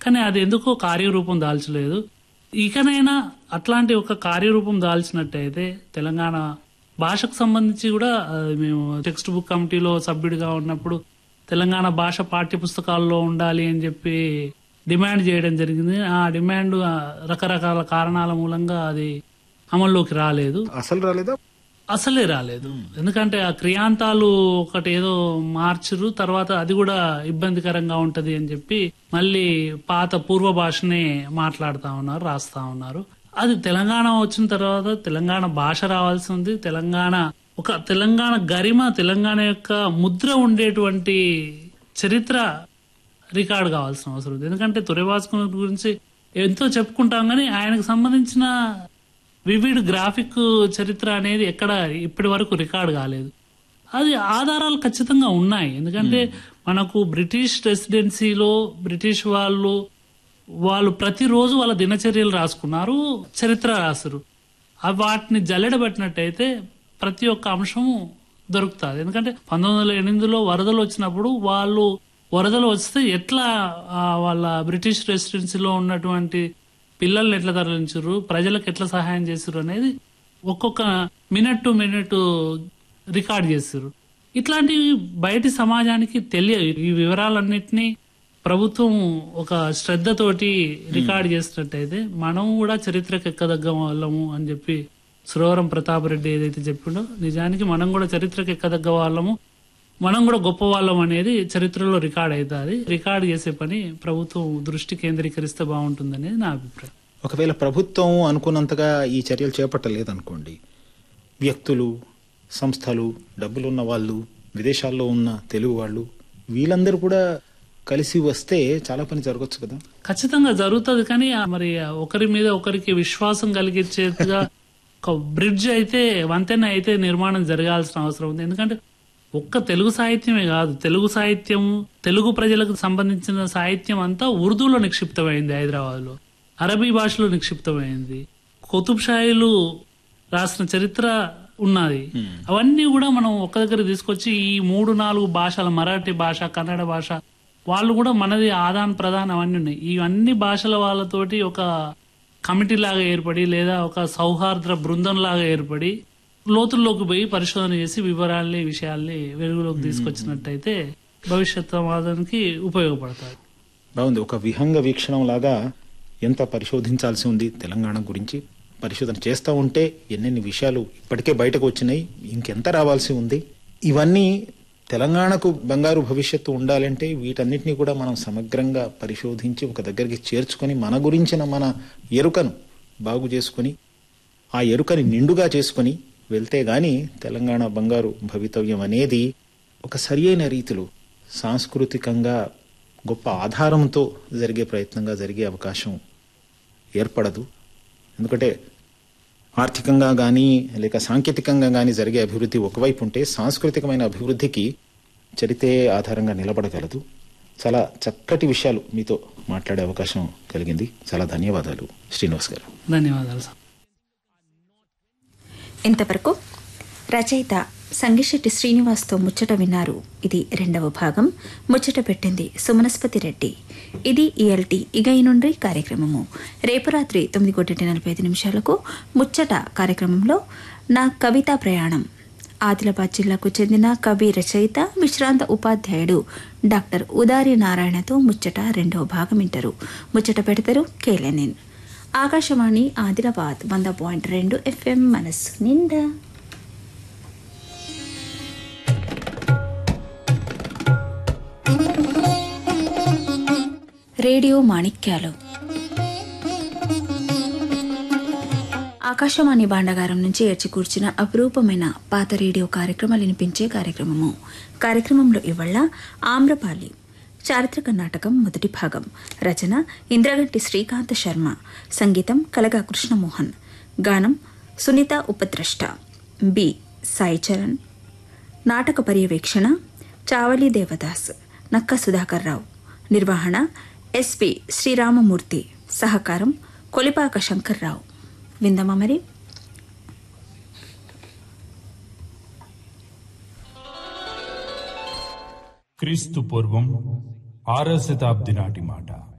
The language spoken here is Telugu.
కానీ అది ఎందుకో కార్యరూపం దాల్చలేదు ఇకనైనా అట్లాంటి ఒక కార్యరూపం దాల్చినట్టయితే తెలంగాణ భాషకు సంబంధించి కూడా ఆ, మేము టెక్స్ట్ బుక్ కమిటీలో సభ్యుడిగా ఉన్నప్పుడు తెలంగాణ భాష పాఠ్య పుస్తకాల్లో ఉండాలి అని చెప్పి డిమాండ్ చేయడం జరిగింది ఆ డిమాండ్ ఆ, రకరకాల కారణాల మూలంగా అది అమల్లోకి రాలేదు అసలు రాలేదా అసలే రాలేదు ఎందుకంటే ఆ క్రియాంతాలు ఒకటి ఏదో మార్చరు తర్వాత అది కూడా ఇబ్బందికరంగా ఉంటది అని చెప్పి మళ్ళీ పాత పూర్వ భాషనే మాట్లాడుతా ఉన్నారు రాస్తా ఉన్నారు అది తెలంగాణ వచ్చిన తర్వాత తెలంగాణ భాష రావాల్సి ఉంది తెలంగాణ ఒక తెలంగాణ గరిమ తెలంగాణ యొక్క ముద్ర ఉండేటువంటి చరిత్ర రికార్డ్ కావాల్సిన అవసరం ఉంది ఎందుకంటే తురేవాసుకుని గురించి ఎంతో చెప్పుకుంటాం కానీ ఆయనకు సంబంధించిన వివిడ్ గ్రాఫిక్ చరిత్ర అనేది ఎక్కడ ఇప్పటి వరకు రికార్డ్ కాలేదు అది ఆధారాలు ఖచ్చితంగా ఉన్నాయి ఎందుకంటే మనకు బ్రిటిష్ రెసిడెన్సీలో బ్రిటిష్ వాళ్ళు వాళ్ళు ప్రతిరోజు వాళ్ళ దినచర్యలు రాసుకున్నారు చరిత్ర రాసురు అవి వాటిని జల్లెడబెట్టినట్టయితే ప్రతి ఒక్క అంశము దొరుకుతుంది ఎందుకంటే పంతొమ్మిది వందల ఎనిమిదిలో వరదలు వచ్చినప్పుడు వాళ్ళు వరదలు వస్తే ఎట్లా ఆ, వాళ్ళ బ్రిటిష్ రెసిడెన్సీలో ఉన్నటువంటి పిల్లల్ని ఎట్లా తరలించారు ప్రజలకు ఎట్లా సహాయం చేశారు అనేది ఒక్కొక్క మినిట్ టు మినిట్ రికార్డ్ చేస్తారు ఇట్లాంటివి బయటి సమాజానికి తెలియదు ఈ వివరాలన్నిటినీ ప్రభుత్వం ఒక శ్రద్ధతోటి రికార్డ్ చేసినట్టయితే మనం కూడా చరిత్రకు ఎక్కదగ్గ వాళ్ళము అని చెప్పి సురవరం ప్రతాప్ రెడ్డి ఏదైతే చెప్పిండో నిజానికి మనం కూడా చరిత్రకు ఎక్కదగ్గ వాళ్ళము మనం కూడా గొప్ప వాళ్ళం అనేది చరిత్రలో రికార్డ్ అవుతుంది రికార్డ్ చేసే పని ప్రభుత్వం దృష్టి కేంద్రీకరిస్తే బాగుంటుందనేది నా అభిప్రాయం ఒకవేళ ప్రభుత్వం అనుకున్నంతగా ఈ చర్యలు చేపట్టలేదనుకోండి వ్యక్తులు సంస్థలు డబ్బులున్న వాళ్ళు విదేశాల్లో ఉన్న తెలుగు వాళ్ళు వీళ్ళందరూ కూడా కలిసి వస్తే చాలా పని జరగచ్చు కదా ఖచ్చితంగా జరుగుతుంది కానీ ఆ మరి ఒకరి మీద ఒకరికి విశ్వాసం కలిగించేట్టుగా ఒక బ్రిడ్జ్ అయితే వంతెన అయితే నిర్మాణం జరగాల్సిన అవసరం ఉంది ఎందుకంటే ఒక్క తెలుగు సాహిత్యమే కాదు తెలుగు సాహిత్యం తెలుగు ప్రజలకు సంబంధించిన సాహిత్యం అంతా ఉర్దూలో నిక్షిప్తమైంది హైదరాబాద్ లో అరబీ భాషలో నిక్షిప్తమైంది కుతుబ్ షాయిలు రాసిన చరిత్ర ఉన్నది అవన్నీ కూడా మనం ఒక్క దగ్గర తీసుకొచ్చి ఈ మూడు నాలుగు భాషల మరాఠీ భాష కన్నడ భాష వాళ్ళు కూడా మనది ఆదాన్ ప్రధాన్ అవన్నీ ఉన్నాయి ఇవన్నీ భాషల వాళ్ళతోటి ఒక కమిటీ లాగా ఏర్పడి లేదా ఒక సౌహార్ద బృందం లాగా ఏర్పడి లోతుల్లోకి పోయి పరిశోధన చేసి వివరాల్ని విషయాల్ని వెలుగులోకి తీసుకొచ్చినట్టయితే భవిష్యత్ సమాజానికి ఉపయోగపడతాయి బాగుంది ఒక విహంగ వీక్షణం లాగా ఎంత పరిశోధించాల్సి ఉంది తెలంగాణ గురించి పరిశోధన చేస్తూ ఉంటే ఎన్నెన్ని విషయాలు ఇప్పటికే బయటకు వచ్చినాయి ఇంకెంత రావాల్సి ఉంది ఇవన్నీ తెలంగాణకు బంగారు భవిష్యత్తు ఉండాలంటే వీటన్నిటిని కూడా మనం సమగ్రంగా పరిశోధించి ఒక దగ్గరికి చేర్చుకొని మన గురించిన మన ఎరుకను బాగు చేసుకొని ఆ ఎరుకని నిండుగా చేసుకొని వెళ్తే గాని తెలంగాణ బంగారు భవితవ్యం అనేది ఒక సరియైన రీతిలో సాంస్కృతికంగా గొప్ప ఆధారంతో జరిగే ప్రయత్నంగా జరిగే అవకాశం ఏర్పడదు ఎందుకంటే ఆర్థికంగా కానీ లేక సాంకేతికంగా కానీ జరిగే అభివృద్ధి ఒకవైపు ఉంటే సాంస్కృతికమైన అభివృద్ధికి చరితే ఆధారంగా నిలబడగలదు చాలా చక్కటి విషయాలు మీతో మాట్లాడే అవకాశం కలిగింది చాలా ధన్యవాదాలు శ్రీనివాస్ గారు ధన్యవాదాలు సార్ ఇంతవరకు రచయిత సంగిశెట్టి శ్రీనివాస్తో ముచ్చట విన్నారు ఇది రెండవ భాగం ముచ్చట పెట్టింది సుమనస్పతి రెడ్డి ఇది ఈఎల్టీ ఇగ నుండి కార్యక్రమము రేపు రాత్రి తొమ్మిది కోటి నలభై ఐదు నిమిషాలకు ముచ్చట కార్యక్రమంలో నా కవితా ప్రయాణం ఆదిలాబాద్ జిల్లాకు చెందిన కవి రచయిత విశ్రాంత ఉపాధ్యాయుడు డాక్టర్ ఉదారి నారాయణతో ముచ్చట రెండవ భాగం వింటారు ముచ్చట పెడతారు కేలెనిన్ ఆకాశవాణి ఆదిలాబాద్ వంద పాయింట్ రెండు ఎఫ్ఎం మనస్సు నిండా రేడియో మాణిక్యాలు ఆకాశవాణి భాండగారం నుంచి ఏడ్చి కూర్చిన అపురూపమైన పాత రేడియో కార్యక్రమాలు వినిపించే కార్యక్రమము కార్యక్రమంలో ఇవాళ ఆమ్రపాలి చారిత్రక నాటకం మొదటి భాగం రచన ఇంద్రగంటి శ్రీకాంత శర్మ సంగీతం కలగా కృష్ణమోహన్ గానం సునీత ఉపద్రష్ట బి సాయి చరణ్ నాటక పర్యవేక్షణ చావలి దేవదాస్ నక్క సుధాకర్ రావు నిర్వహణ ఎస్పి శ్రీరామమూర్తి సహకారం కొలిపాక శంకర్రావు విందమా మరి క్రీస్తు పూర్వం ఆరో శతాబ్ది నాటి మాట